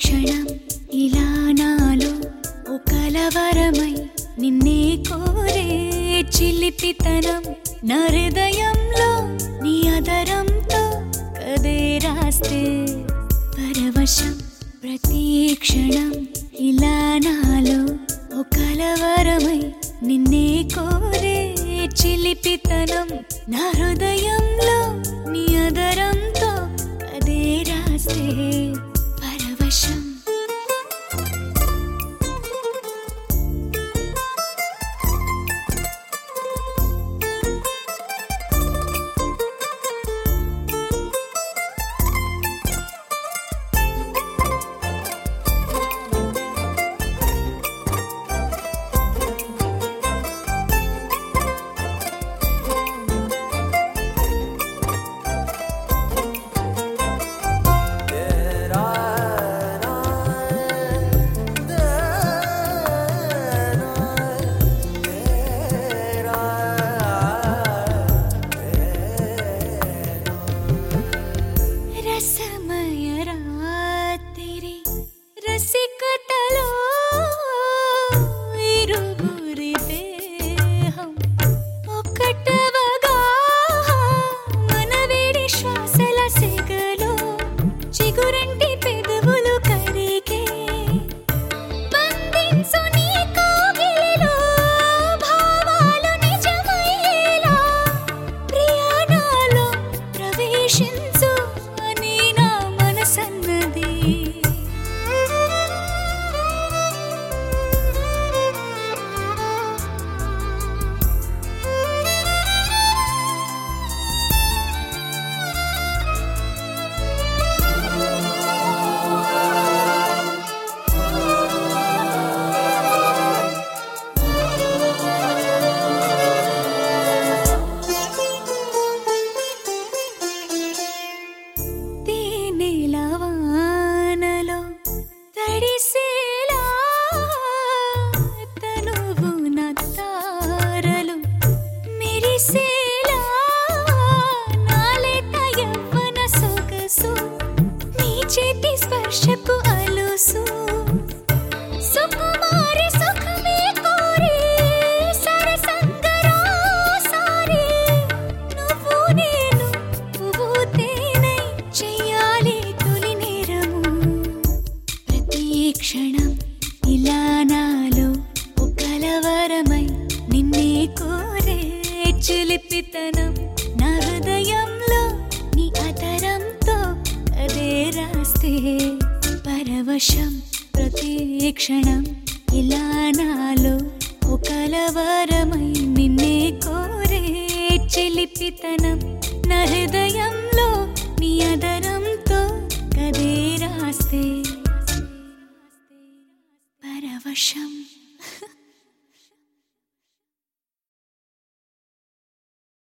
క్షణం ఇలా నాలో ఓ కలవరమై నిన్నే కోరే చిలిపితనం నా హృదయంలో నీ అదరంతో కదే రాస్తే పరవశం ప్రతి క్షణం ఇలా నాలో ఓ కలవరమై నిన్నే కోరే చిలిపితనం నా హృదయంలో నీ అదరంతో అదే రాస్తే పరవశం రసమయ రాత్రి రసికతలో ఇరుగురి దేహం ఒకటవగా మనవిడి శ్వాసల సెగలో చిగురంటి పెదవులు కరిగే బంధించు నీ కౌగిలిలో భావాలు నిజమయ్యేలా ప్రియాణాలో ప్రవేశించు అని నా మనసన్నది తేనెల వానలో తడిసేలా తనువున తారలు మెరిసేలా నాలేత యవ్వన సొగసు నీ చేతి స్పర్శకు అలుసు సుకుమారి సుఖమే కోరి సరసంగరా సారి నువ్వు నేను పువ్వు తేనై చెయ్యాలి తొలి నేరము ప్రతి క్షణం ఇలా నాలో ఓ కలవరమై నిన్నే కోరే చిలిపితనం నా హృదయంలో నీ అతరంతో అదే రాస్తే పరవశం ప్రతి క్షణం ఇలా నాలో ఓ కలవరమై నిన్నే కోరే చిలిపితనం నా హృదయంలో నీ అదరంతో కదే రాస్తే పరవశం